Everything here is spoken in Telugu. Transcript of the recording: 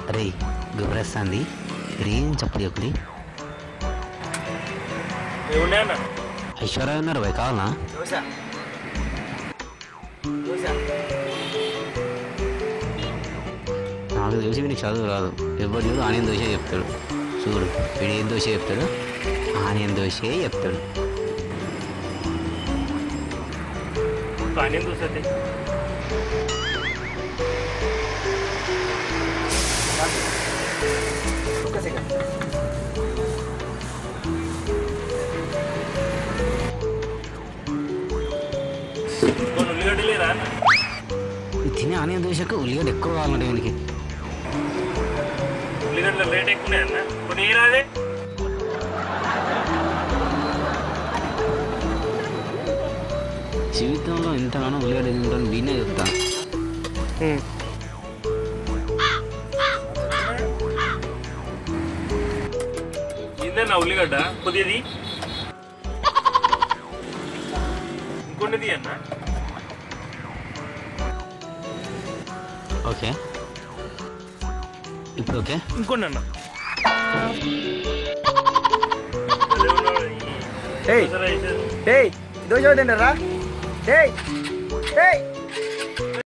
అరే గుబరేస్తుంది ఏం చెప్పు చెప్పి ఏమున్నాయి అన్న ఐశ్వర్య ఉన్నారు భయ్ కావాలనా దోశ దోశ నాకు తెలిసి వీనికి చదువు రాదు ఎవరు చూడు ఆనియన్ దోశ చెప్తాడు చూడు వీడు ఏం దోశ చెప్తాడు ఆనియన్ దోశే చెప్తాడు ఆనియన్ దోశ అయితే ఒక సెకండ్ కొన్ని ఉల్లిగడ్డ లేరా అన్న ఈ తినే ఆనియన్ దోశకు ఉల్లిగడ్డ ఎక్కువ కావాలంటే వీనికి ఉల్లిగడ్డల రేట్ ఎక్కువనే అన్న కొన్ని ఏ రాదే జీవితంలో ఎంతగానో ఉల్లిగడ్డ తింటాను వీనే చెప్తాను ఏందన్న ఉల్లిగడ్డ కొద్దిది ఇంకొన్నిది అన్న ఓకే ఇప్పుడు ఓకే ఇంకొన్ని అన్న ఏయ్. ఏయ్ దోశ తింటారా ఏయ్ ఏయ్